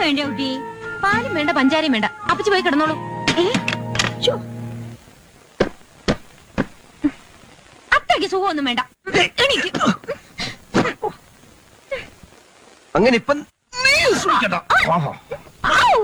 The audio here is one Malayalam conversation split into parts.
വേണ്ട കുട്ടി പാലും വേണ്ട പഞ്ചാരയും വേണ്ട അപ്പച്ചി പോയി കിടന്നോളൂ ഏ ശ്ശോ. അത്രയ്ക്ക് സുഖമൊന്നും വേണ്ട എണീക്ക് അങ്ങനെ ഇപ്പം നീ സൂക്ഷിക്കണ്ട ആഹാ. ഔ.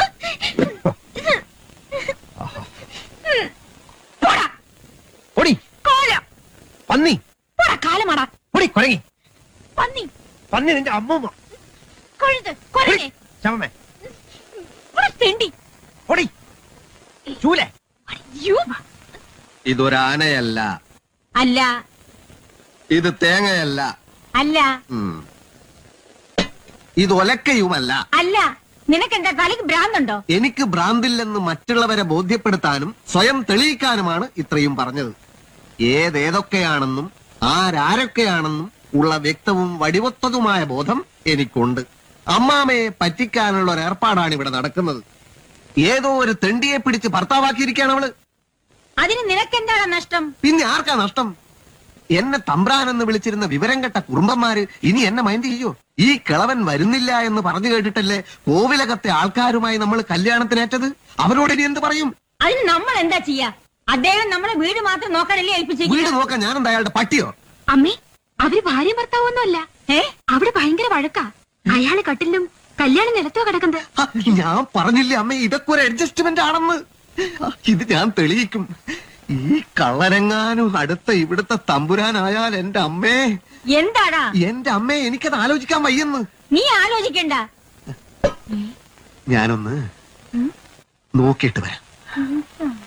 പോടാ ഓടി കോല പന്നി പോടാ കാലമാടാ ഓടി കുരങ്ങി പന്നി പന്നി നിന്റെ അമ്മൂമ്മ കൊഴുത് കൊരനെ ചമമേ പോടാ തെണ്ടി ഓടി ചൂലേ അയ്യോ. ഇതൊരാനയല്ല അല്ല ഇത് തേങ്ങയല്ല അല്ല ഉം. ഇത് ഒലക്കയുമല്ല അല്ല നിനക്കെന്താ തലയ്ക്ക് ഭ്രാന്തുണ്ടോ എനിക്ക് ഭ്രാന്തില്ലെന്ന് മറ്റുള്ളവരെ ബോധ്യപ്പെടുത്താനും സ്വയം തെളിയിക്കാനുമാണ് ഇത്രയും പറഞ്ഞത് ഏതേതൊക്കെയാണെന്നും ആരാരൊക്കെയാണെന്നും ഉള്ള വ്യക്തവും വടിവത്തതുമായ ബോധം എനിക്കുണ്ട് അമ്മാമയെ പറ്റിക്കാനുള്ള ഒരു ഏർപ്പാടാണ് ഇവിടെ നടക്കുന്നത് ഏതോ ഒരു തെണ്ടിയെ പിടിച്ച് ഭർത്താവാക്കിയിരിക്കുകയാണ് അവള് അതിന് നിനക്കെന്താണ് നഷ്ടം പിന്നെ ആർക്കാ നഷ്ടം എന്നെ തമ്പ്രാൻ എന്ന് വിളിച്ചിരുന്ന വിവരം കെട്ട കുറുമ്പന്മാര് ഇനി എന്നെ മൈൻഡ് ചെയ്യോ ഈ കിളവൻ വരുന്നില്ല എന്ന് പറഞ്ഞു കേട്ടിട്ടല്ലേ കോവിലകത്തെ ആൾക്കാരുമായി നമ്മൾ കല്യാണത്തിനേറ്റത് അവരോട് ഇനി എന്ത് പറയും അതിന് നമ്മൾ എന്താ ചെയ്യാ അദ്ദേഹം നമ്മുടെ വീട് മാത്രം നോക്കാനല്ലേ വീട് ഏൽപ്പിച്ചിരിക്കുന്നത് നോക്കാൻ ഞാനെന്താ അയാളുടെ പട്ടിയോ അമ്മേ അവര് ഭാര്യ ഭർത്താവൊന്നുമല്ല ഏ അവിടെ ഭയങ്കര വഴക്കാ അയാള് കട്ടിലും കല്യാണം നിലത്തോ കിടക്കുന്നത് ഹ, ഞാൻ പറഞ്ഞില്ലേ അമ്മ ഇതൊക്കെ ഒരു അഡ്ജസ്റ്റ്മെന്റ് ആണെന്ന് ഇത് ഞാൻ തെളിയിക്കും ഈ കള്ളനെങ്ങാനും അടുത്ത ഇവിടുത്തെ തമ്പുരാനായാൽ എന്റെ അമ്മേ എന്താടാ എന്റെ അമ്മേ എനിക്കത് ആലോചിക്കാൻ വയ്യെന്ന് നീ ആലോചിക്കണ്ട ഞാനൊന്ന് നോക്കിയിട്ട് വരാം